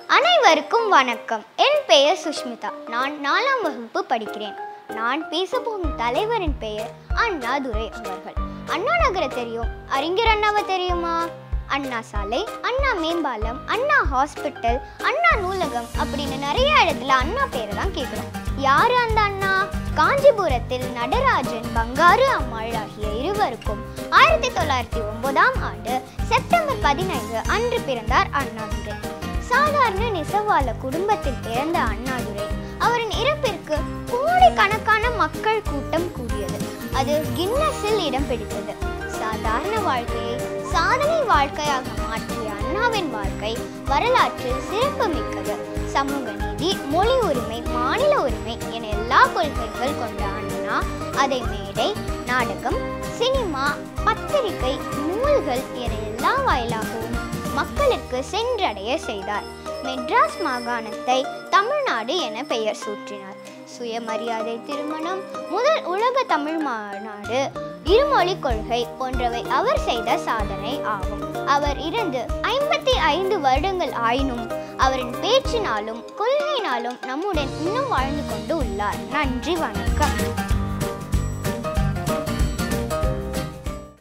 அனைவருக்கும் வணக்கம் என் பெயர் சுஷ்மிதா நான் நாலாம் வகுப்பு படிக்கிறேன் நான் பேசப்போகும் தலைவரின் பெயர் அண்ணாதுரை அவர்கள் அண்ணா நகர தெரியும் அறிஞர் அண்ணாவை தெரியுமா அண்ணா சாலை அண்ணா மேம்பாலம் அண்ணா ஹாஸ்பிட்டல் அண்ணா நூலகம் அப்படின்னு நிறைய இடத்துல அண்ணா பேரை தான் கேட்குறோம் யாரு அந்த அண்ணா காஞ்சிபுரத்தில் நடராஜன் பங்காரு அம்மாள் ஆகிய இருவருக்கும் ஆயிரத்தி தொள்ளாயிரத்தி ஒன்பதாம் ஆண்டு செப்டம்பர் பதினைந்து அன்று பிறந்தார் அண்ணாதுரை சாதாரண நெசவாள குடும்பத்தில் பிறந்த அண்ணாதுரை அவரின் இறப்பிற்கு கோடிக்கணக்கான மக்கள் கூட்டம் கூடியது அது கின்னஸில் இடம் பிடித்தது சாதாரண வாழ்க்கையை சாதனை வாழ்க்கையாக மாற்றிய அண்ணாவின் வாழ்க்கை வரலாற்றில் சிறப்பு மிக்கது சமூக நீதி மொழி உரிமை மாநில உரிமை என எல்லா கொள்கைகள் கொண்ட அண்ணா அதை மேடை நாடகம் சினிமா பத்திரிகை நூல்கள் என எல்லா வாயிலாகவும் மக்களுக்கு சென்றடைய செய்தார் மெட்ராஸ் மாகாணத்தை தமிழ்நாடு என பெயர் சூட்டினார் சுயமரியாதை திருமணம் முதல் உலக தமிழ் மாநாடு இருமொழி கொள்கை போன்றவை அவர் செய்த சாதனை ஆகும் அவர் இறந்து ஐம்பத்தி ஐந்து வருடங்கள் ஆயினும் அவரின் பேச்சினாலும் கொள்கையினாலும் நம்முடன் இன்னும் வாழ்ந்து கொண்டு உள்ளார் நன்றி வணக்கம்